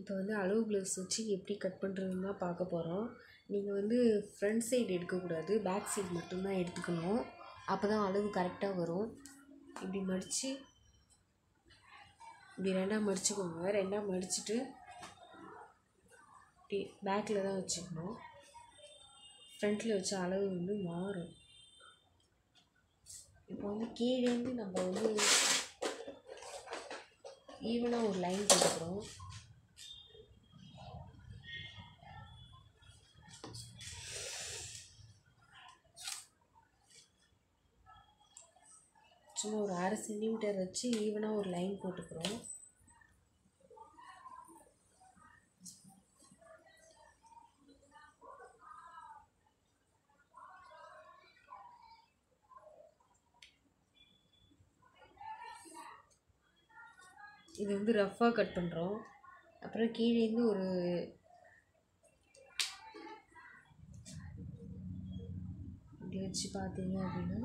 இப்போ வந்து அளவு ப்ளவுஸ் வச்சு எப்படி கட் பண்ணுறதுன்னு தான் பார்க்க போகிறோம் நீங்கள் வந்து ஃப்ரண்ட் சைடு எடுக்கக்கூடாது பேக் சைடு மட்டும்தான் எடுத்துக்கணும் அப்போ தான் அளவு கரெக்டாக வரும் இப்படி மடித்து இப்படி ரெண்டாக மடிச்சுக்கோங்க ரெண்டாக மடிச்சுட்டு இப்படி பேக்கில் தான் வச்சுக்கணும் ஃப்ரண்ட்டில் வச்ச அளவு வந்து மாறும் இப்போ வந்து கீழேருந்து நம்ம வந்து ஈவனாக ஒரு லைன் போட்டுக்கிறோம் சும்மா ஒரு அரை சென்டிமீட்டர் வச்சு ஈவனாக ஒரு லைன் போட்டுக்கிறோம் இது வந்து ரஃப்பாக கட் பண்ணுறோம் அப்புறம் கீழேருந்து ஒரு இப்படி வச்சு பார்த்தீங்க அப்படின்னா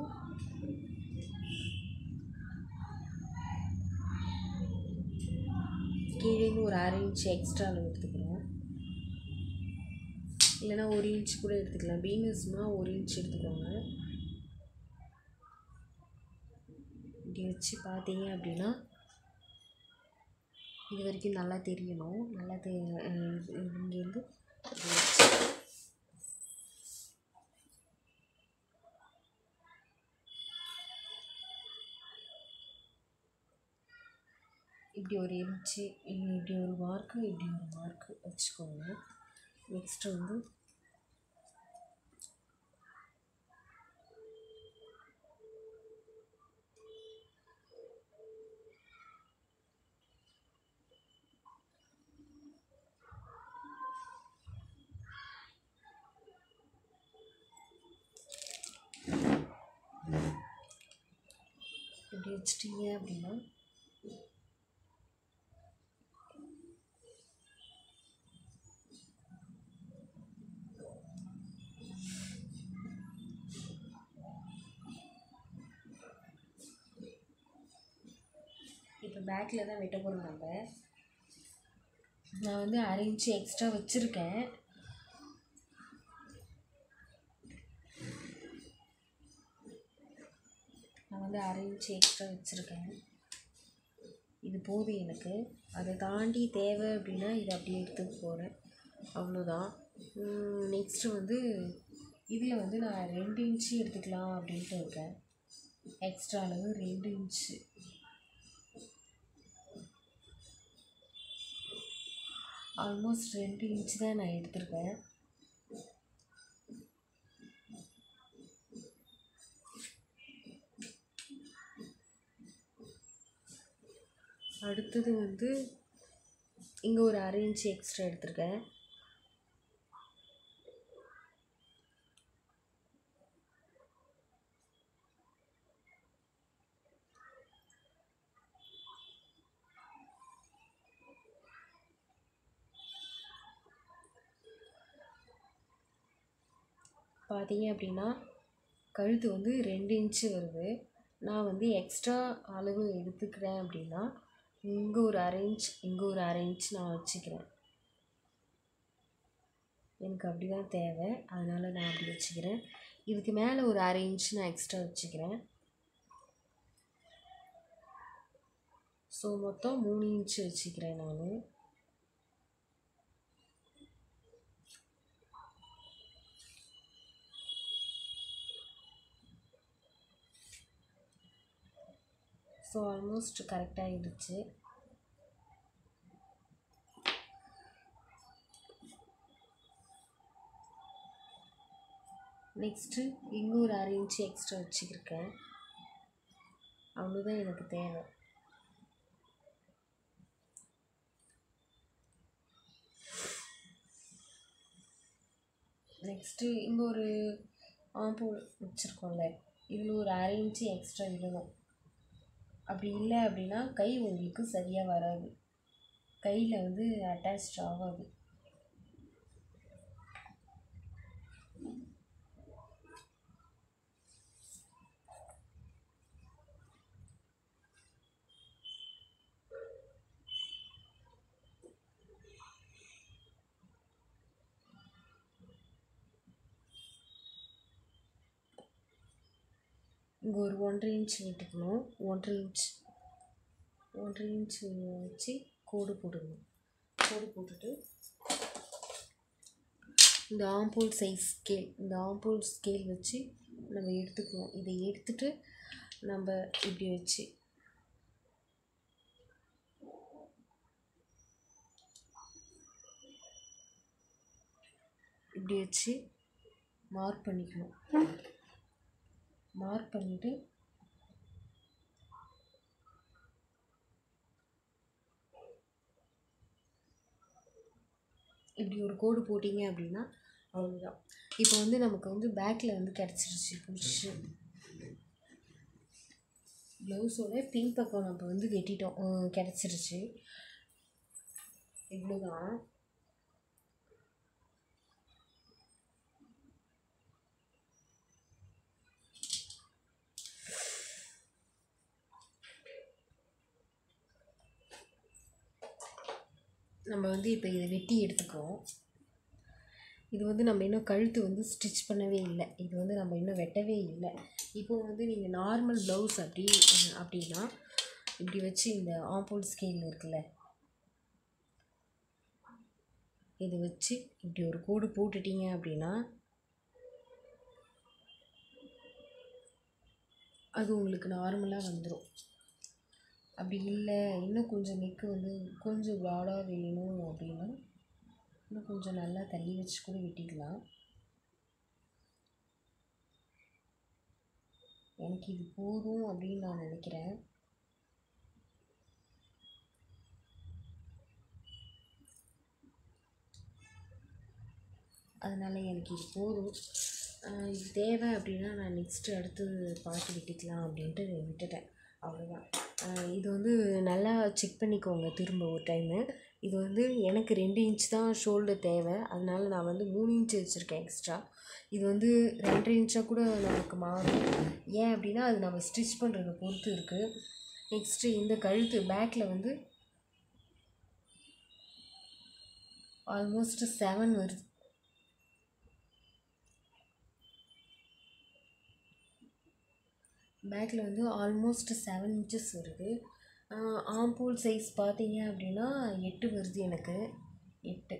கீழேருந்து ஒரு அரை இன்ச் எக்ஸ்ட்ரா அளவு எடுத்துக்கிறோம் இல்லைனா ஒரு இன்ச் கூட எடுத்துக்கலாம் பீனஸ்னால் ஒரு இன்ச் எடுத்துக்கோங்க இப்படி வச்சு பார்த்தீங்க அப்படின்னா இது வரைக்கும் நல்லா தெரியணும் நல்லா தெ இங்கேருந்து இப்படி வச்சு இப்படி ஒரு இன்ச்சு இப்படி ஒரு மார்க்கு இப்படி ஒரு மார்க்கு வச்சுக்கோங்க நெக்ஸ்ட்டு வந்து இப்படி வச்சிட்டிங்க அப்படின்னா இப்போ பேக்கில் தான் வெட்ட போகிறோம் நம்ம நான் வந்து அரை இன்ச்சு எக்ஸ்ட்ரா வச்சுருக்கேன் நான் வந்து அரை இன்ச்சு எக்ஸ்ட்ரா வச்சுருக்கேன் இது போதும் எனக்கு அதை தாண்டி தேவை அப்படின்னா இதை அப்படியே எடுத்துக்க போகிறேன் அவ்வளோதான் நெக்ஸ்ட்டு வந்து இதில் வந்து நான் ரெண்டு இன்ச்சு எடுத்துக்கலாம் அப்படின்ட்டு இருக்கேன் எக்ஸ்ட்ரா அளவு ரெண்டு இன்ச்சு ஆல்மோஸ்ட் ரெண்டு இன்ச்சு தான் நான் எடுத்திருக்கேன் அடுத்தது வந்து இங்கே ஒரு அரை இன்ச்சு எக்ஸ்ட்ரா எடுத்திருக்கேன் பார்த்தீங்க அப்படின்னா கழுத்து வந்து ரெண்டு இன்ச்சு வருது நான் வந்து எக்ஸ்ட்ரா அளவு எடுத்துக்கிறேன் அப்படின்னா இங்கே ஒரு அரை இன்ச் இங்கே ஒரு அரை இன்ச் நான் வச்சுக்கிறேன் எனக்கு அப்படி தான் தேவை அதனால் நான் அப்படி வச்சுக்கிறேன் இதுக்கு மேலே ஒரு அரை இன்ச் நான் எக்ஸ்ட்ரா வச்சுக்கிறேன் ஸோ மொத்தம் மூணு இன்ச்சு வச்சுக்கிறேன் நான் ஸோ ஆல்மோஸ்ட் கரெக்டாகிடுச்சு நெக்ஸ்ட்டு இங்கே ஒரு அரை இன்ச்சு எக்ஸ்ட்ரா வச்சுக்கிருக்கேன் அவ்வளோதான் எனக்கு தேவை நெக்ஸ்ட்டு இங்கே ஒரு ஆம்பூல் வச்சுருக்கோம்ல இதில் ஒரு அரை இன்ச்சு எக்ஸ்ட்ரா விடணும் அப்படி இல்லை அப்படின்னா கை உங்களுக்கு சரியாக வராது கையில் வந்து அட்டாச் ஆகாது இங்கே ஒரு ஒன்றரை இன்ச் விட்டுக்கணும் ஒன்றரை இன்ச் ஒன்றரை இன்ச் வச்சு கோடு போட்டுக்கணும் கோடு போட்டுட்டு இந்த ஆம்பூல் சைஸ் ஸ்கேல் இந்த ஆம்பூல் ஸ்கேல் வச்சு நம்ம எடுத்துக்குவோம் இதை எடுத்துட்டு நம்ம இப்படி வச்சு இப்படி வச்சு மார்க் பண்ணிக்கணும் மார்க் பண்ணிவிட்டு இப்படி ஒரு கோடு போட்டிங்க அப்படின்னா அவ்வளோதான் இப்போ வந்து நமக்கு வந்து பேக்கில் வந்து கிடச்சிருச்சு புடிச்சு ப்ளவுஸோட பின் பக்கம் நம்ம வந்து வெட்டிட்டோம் அஹ் கிடச்சிருச்சு இவ்வளோதான் நம்ம வந்து இப்போ இதை வெட்டி எடுத்துக்குவோம் இது வந்து நம்ம இன்னும் கழுத்து வந்து ஸ்டிச் பண்ணவே இல்லை இது வந்து நம்ம இன்னும் வெட்டவே இல்லை இப்போ வந்து நீங்கள் நார்மல் ப்ளவுஸ் அப்படி அப்படின்னா இப்படி வச்சு இந்த ஆம்போல் ஸ்கேல் இருக்குல்ல இது வச்சு இப்படி ஒரு கோடு போட்டுட்டீங்க அப்படின்னா அது உங்களுக்கு நார்மலாக வந்துடும் அப்படி இல்லை இன்னும் கொஞ்சம் நெக்கு வந்து கொஞ்சம் ப்ராடாக வேணும் அப்படின்னா இன்னும் கொஞ்சம் நல்லா தள்ளி வச்சு கூட வெட்டிக்கலாம் எனக்கு இது போதும் அப்படின்னு நான் நினைக்கிறேன் அதனால் எனக்கு இது போதும் ஆஹ் இது தேவை அப்படின்னா நான் நெக்ஸ்ட்டு அடுத்து பார்த்து வெட்டிக்கலாம் அப்படின்ட்டு விட்டுட்டேன் அவ்வளோதான் ஆஹ் இது வந்து நல்லா செக் பண்ணிக்கோங்க திரும்ப ஒரு டைமு இது வந்து எனக்கு ரெண்டு இன்ச் தான் ஷோல்டர் தேவை அதனால நான் வந்து மூணு இன்ச் வச்சுருக்கேன் எக்ஸ்ட்ரா இது வந்து ரெண்டரை இன்ச்சாக கூட நமக்கு மாறும் ஏன் அப்படின்னா அது நம்ம ஸ்டிச் பண்ணுறத பொறுத்து இருக்குது நெக்ஸ்ட்டு இந்த கழுத்து பேக்கில் வந்து ஆல்மோஸ்ட் செவன் வருது பேக்கில் வந்து ஆல்மோஸ்ட் செவன் இன்ச்சஸ் வருது ஆம்பூல் சைஸ் பார்த்தீங்க அப்படின்னா எட்டு வருது எனக்கு எட்டு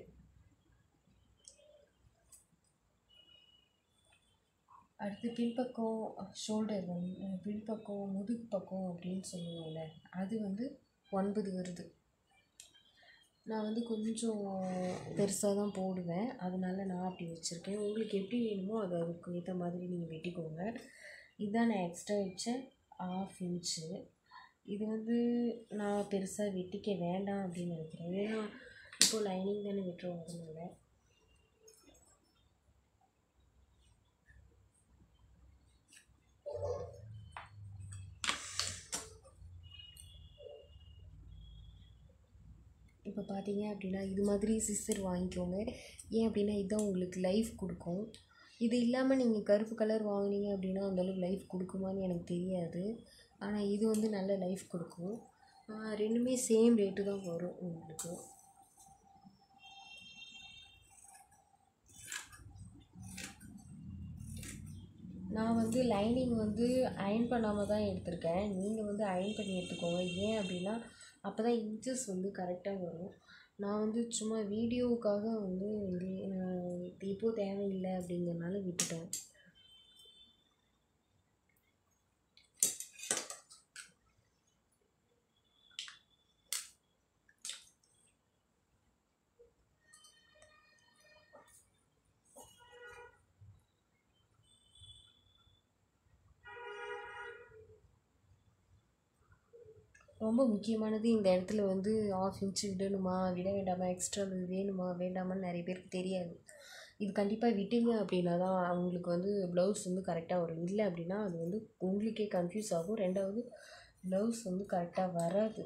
அடுத்து பின்பக்கம் ஷோல்டர் வந்து பின்பக்கம் முதுகு பக்கம் அப்படின்னு சொல்லுவோம்ல அது வந்து ஒன்பது வருது நான் வந்து கொஞ்சம் பெருசாக தான் போடுவேன் அதனால நான் அப்படி வச்சுருக்கேன் உங்களுக்கு எப்படி வேணுமோ அது அதுக்கு ஏற்ற மாதிரி நீங்கள் வெட்டிக்கோங்க இதுதான் நான் எக்ஸ்ட்ரா வச்ச ஆஃப் இன்ச்சு இது வந்து நான் பெருசாக வெட்டிக்க வேண்டாம் அப்படின்னு நினைக்கிறேன் ஏன்னா இப்போ லைனிங் தானே வெட்டுறோம் அதனால இப்போ பார்த்தீங்க அப்படின்னா இது மாதிரி சிஸ்டர் வாங்கிக்கோங்க ஏன் அப்படின்னா இதுதான் உங்களுக்கு லைஃப் கொடுக்கும் இது இல்லாமல் நீங்கள் கருப்பு கலர் வாங்குனீங்க அப்படின்னா அந்தளவுக்கு லைஃப் கொடுக்குமான்னு எனக்கு தெரியாது ஆனால் இது வந்து நல்ல லைஃப் கொடுக்கும் ஆஹ் ரெண்டுமே சேம் ரேட்டு தான் வரும் உங்களுக்கு நான் வந்து லைனிங் வந்து அயன் பண்ணாமல் தான் எடுத்திருக்கேன் நீங்கள் வந்து அயன் பண்ணி எடுத்துக்கோங்க ஏன் அப்படின்னா அப்போ தான் இன்ச்சஸ் வந்து கரெக்டாக வரும் நான் வந்து சும்மா வீடியோவுக்காக வந்து இது அஹ் இது இப்போ தேவையில்லை அப்படிங்கிறனால விட்டுட்டேன் ரொம்ப முக்கியமானது இந்த இடத்துல வந்து ஆஃப் இன்ச்சு விடணுமா விட வேண்டாமா எக்ஸ்ட்ரா வேணுமா வேண்டாமான்னு நிறைய பேருக்கு தெரியாது இது கண்டிப்பாக விட்டீங்க அப்படின்னா தான் அவங்களுக்கு வந்து ப்ளவுஸ் வந்து கரெக்டாக வரும் இல்லை அப்படின்னா அது வந்து உங்களுக்கே கன்ஃபியூஸ் ஆகும் ரெண்டாவது ப்ளவுஸ் வந்து கரெக்டாக வராது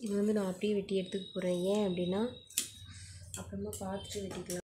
இது வந்து நான் அப்படியே வெட்டி எடுத்துக்க போகிறேன் ஏன் அப்படின்னா அப்புறமா பார்த்துட்டு வெட்டிக்கலாம்